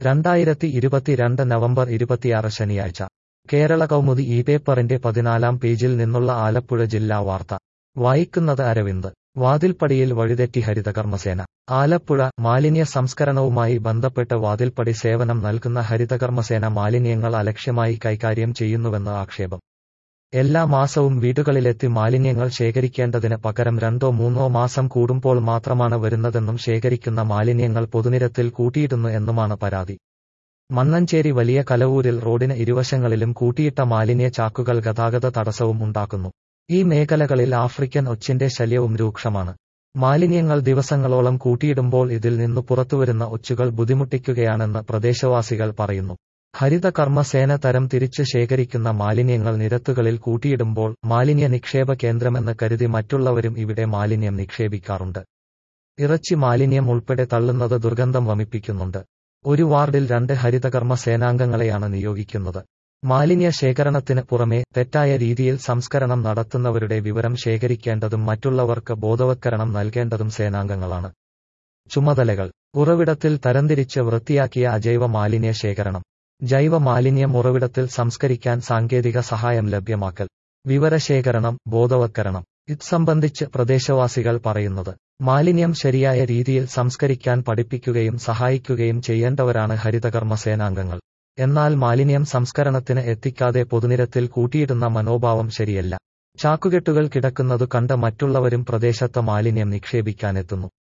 രണ്ടായിരത്തി ഇരുപത്തിരണ്ട് നവംബർ ഇരുപത്തിയാറ് ശനിയാഴ്ച കേരള കൗമുദി ഈ പേപ്പറിന്റെ പതിനാലാം പേജിൽ നിന്നുള്ള ആലപ്പുഴ ജില്ലാ വാർത്ത വായിക്കുന്നത് അരവിന്ദ് വാതിൽപ്പടിയിൽ വഴിതെറ്റി ഹരിതകർമ്മസേന ആലപ്പുഴ മാലിന്യ സംസ്കരണവുമായി ബന്ധപ്പെട്ട് വാതിൽപ്പടി സേവനം നൽകുന്ന ഹരിതകർമ്മസേന മാലിന്യങ്ങൾ അലക്ഷ്യമായി കൈകാര്യം ചെയ്യുന്നുവെന്ന് ആക്ഷേപം എല്ലാ മാസവും വീടുകളിലെത്തി മാലിന്യങ്ങൾ ശേഖരിക്കേണ്ടതിന് പകരം രണ്ടോ മൂന്നോ മാസം കൂടുമ്പോൾ മാത്രമാണ് വരുന്നതെന്നും ശേഖരിക്കുന്ന മാലിന്യങ്ങൾ പൊതുനിരത്തിൽ കൂട്ടിയിടുന്നു എന്നുമാണ് പരാതി മണ്ണഞ്ചേരി വലിയ കലവൂരിൽ റോഡിന് ഇരുവശങ്ങളിലും കൂട്ടിയിട്ട മാലിന്യ ചാക്കുകൾ ഗതാഗത തടസ്സവും ഉണ്ടാക്കുന്നു ഈ മേഖലകളിൽ ആഫ്രിക്കൻ ഒച്ചിന്റെ ശല്യവും രൂക്ഷമാണ് മാലിന്യങ്ങൾ ദിവസങ്ങളോളം കൂട്ടിയിടുമ്പോൾ ഇതിൽ നിന്ന് പുറത്തുവരുന്ന ഒച്ചുകൾ ബുദ്ധിമുട്ടിക്കുകയാണെന്ന് പ്രദേശവാസികൾ പറയുന്നു ഹരിത കർമ്മസേന തരം തിരിച്ച് ശേഖരിക്കുന്ന മാലിന്യങ്ങൾ നിരത്തുകളിൽ കൂട്ടിയിടുമ്പോൾ മാലിന്യ നിക്ഷേപ കേന്ദ്രമെന്ന് കരുതി മറ്റുള്ളവരും ഇവിടെ മാലിന്യം നിക്ഷേപിക്കാറുണ്ട് ഇറച്ചി മാലിന്യം ഉൾപ്പെടെ തള്ളുന്നത് ദുർഗന്ധം വമിപ്പിക്കുന്നുണ്ട് ഒരു വാർഡിൽ രണ്ട് ഹരിതകർമ്മ സേനാംഗങ്ങളെയാണ് നിയോഗിക്കുന്നത് മാലിന്യ ശേഖരണത്തിന് പുറമെ തെറ്റായ രീതിയിൽ സംസ്കരണം നടത്തുന്നവരുടെ വിവരം ശേഖരിക്കേണ്ടതും മറ്റുള്ളവർക്ക് ബോധവത്കരണം നൽകേണ്ടതും സേനാംഗങ്ങളാണ് ചുമതലകൾ ഉറവിടത്തിൽ തരംതിരിച്ച് വൃത്തിയാക്കിയ അജൈവ മാലിന്യ ശേഖരണം ജൈവ മാലിന്യം ഉറവിടത്തിൽ സംസ്കരിക്കാൻ സാങ്കേതിക സഹായം ലഭ്യമാക്കൽ വിവരശേഖരണം ബോധവത്കരണം ഇത് സംബന്ധിച്ച് പ്രദേശവാസികൾ പറയുന്നത് മാലിന്യം ശരിയായ രീതിയിൽ സംസ്കരിക്കാൻ പഠിപ്പിക്കുകയും സഹായിക്കുകയും ചെയ്യേണ്ടവരാണ് ഹരിതകർമ്മ സേനാംഗങ്ങൾ എന്നാൽ മാലിന്യം സംസ്കരണത്തിന് എത്തിക്കാതെ പൊതുനിരത്തിൽ കൂട്ടിയിടുന്ന മനോഭാവം ശരിയല്ല ചാക്കുകെട്ടുകൾ കിടക്കുന്നതു കണ്ട് മറ്റുള്ളവരും പ്രദേശത്ത് മാലിന്യം നിക്ഷേപിക്കാനെത്തുന്നു